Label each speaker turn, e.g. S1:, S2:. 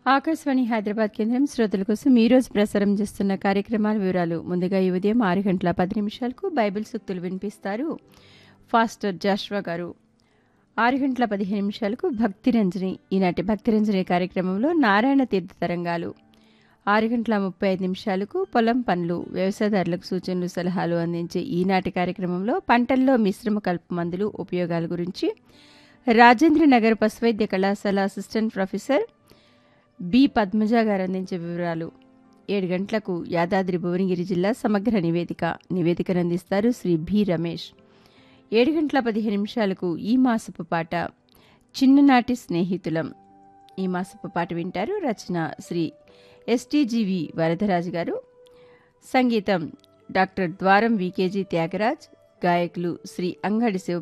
S1: ఆకాశవాణి హైదరాబాద్ కేంద్రం శ్రోతల కోసం ఈ రోజు ప్రసారం చేస్తున్న కార్యక్రమాల వివరాలు ముందుగా ఈ ఉదయం ఆరు గంటల పది నిమిషాలకు బైబిల్ సూక్తులు వినిపిస్తారు ఫాస్టర్ జాష్వా గారు ఆరు గంటల పదిహేను నిమిషాలకు భక్తిరంజని ఈనాటి భక్తిరంజని కార్యక్రమంలో నారాయణ తీర్థ తరంగాలు ఆరు గంటల ముప్పై ఐదు నిమిషాలకు పొలం పనులు వ్యవసాయదారులకు సూచనలు సలహాలు అందించే ఈనాటి కార్యక్రమంలో పంటల్లో మిశ్రమ కలుపు మందులు ఉపయోగాల గురించి రాజేంద్ర నగర్ పశువైద్య కళాశాల అసిస్టెంట్ ప్రొఫెసర్ బి పద్మజ గారు అందించే వివరాలు ఏడు గంటలకు యాదాద్రి భువనగిరి జిల్లా సమగ్ర నివేదిక నివేదికను అందిస్తారు శ్రీ బి రమేష్ ఏడు గంటల పదిహేను నిమిషాలకు ఈ మాసపు పాట చిన్ననాటి స్నేహితులం ఈ మాసపు పాట వింటారు రచన శ్రీ ఎస్టీజీవి వరదరాజు గారు సంగీతం డాక్టర్ ద్వారం వికేజీ త్యాగరాజ్ గాయకులు శ్రీ అంగడి శివ